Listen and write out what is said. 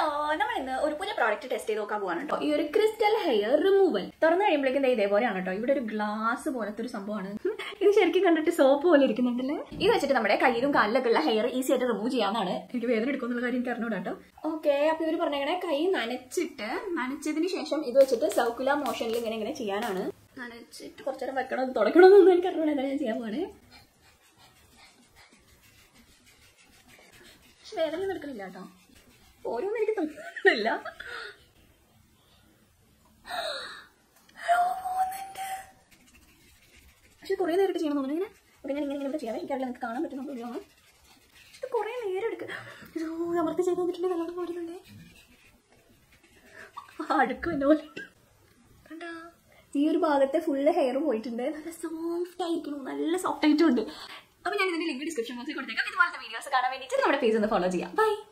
നമ്മൾ ഇന്ന് ഒരു പുതിയ പ്രോഡക്റ്റ് ടെസ്റ്റ് ചെയ്ത് നോക്കാൻ പോവാണ് കേട്ടോ ഈ ഒരു ക്രിസ്റ്റൽ ഹെയർ റിമൂവൽ തുറന്നു കഴിയുമ്പോഴേക്കും ദേ ഇതേപോലെയാണ് കേട്ടോ ഇവിടെ ഒരു ഗ്ലാസ് പോലത്തെ ഒരു സംഭവമാണ് ഇത് ശരിക്കും കണ്ടിട്ട് സോപ്പ് പോലെ ഇരിക്കുന്നുണ്ടല്ലേ ഇത് വെച്ചിട്ട് നമ്മുടെ കയ്യിലും കാലിലൊക്കെ ഉള്ള ഹെയർ ഈസി ആയിട്ട് റിമൂവ് ചെയ്യാവുന്നതാണ് എനിക്ക് വേദന എടുക്കുന്നുള്ള കാര്യം എനിക്ക് അറിഞ്ഞൂടാ കേട്ടോ ഓക്കെ അപ്പൊ ഇവർ പറഞ്ഞേക്കണേ കൈ നനച്ചിട്ട് നനച്ചതിന് ശേഷം ഇത് വെച്ചിട്ട് സർക്കുലർ മോഷനിൽ ഇങ്ങനെ ഇങ്ങനെ ചെയ്യാനാണ് നനച്ചിട്ട് കുറച്ചേരം വെക്കണം തുടക്കണമെന്നൊന്നും എനിക്ക് അറിഞ്ഞൂടാ എന്താ ഞാൻ ചെയ്യാൻ പോണേ പക്ഷെ വേദന ഒന്നും എടുക്കണില്ല കേട്ടോ ഓരോന്നും എനിക്ക് തോന്നുന്നില്ല പക്ഷെ കുറേ നേരിട്ട് ചെയ്യണം തോന്നുന്നു ഇങ്ങനെ ഇവിടെ ഞാൻ ഇങ്ങനെ ഇങ്ങനെ ചെയ്യാം എനിക്കറിയില്ല നിങ്ങൾക്ക് കാണാൻ പറ്റുന്ന വീഡിയോ ആണ് ഇത് കുറേ നേരം എടുക്കുക ഇത് അമർത്തി ചെയ്ത് തന്നിട്ടുണ്ടെങ്കിൽ നല്ലോണം പോരുന്നുണ്ടേ അടുക്കും എന്നെ പോലെ കണ്ടാ ഈ ഒരു ഭാഗത്തെ ഫുള്ള് ഹെയർ പോയിട്ടുണ്ട് നല്ല സോഫ്റ്റ് ആയിരിക്കണം നല്ല സോഫ്റ്റ് ആയിട്ടും ഉണ്ട് അപ്പൊ ഞാൻ ഇതിന്റെ ലിങ്ക് ഡിസ്ക്രിപ്ഷൻ ബോക്സിൽ കൊടുത്തേക്കാം ഇതുപോലത്തെ വീഡിയോസ് കാണാൻ വേണ്ടിയിട്ട് നമ്മുടെ പേജ് ഒന്ന് ഫോളോ ചെയ്യാം ബൈ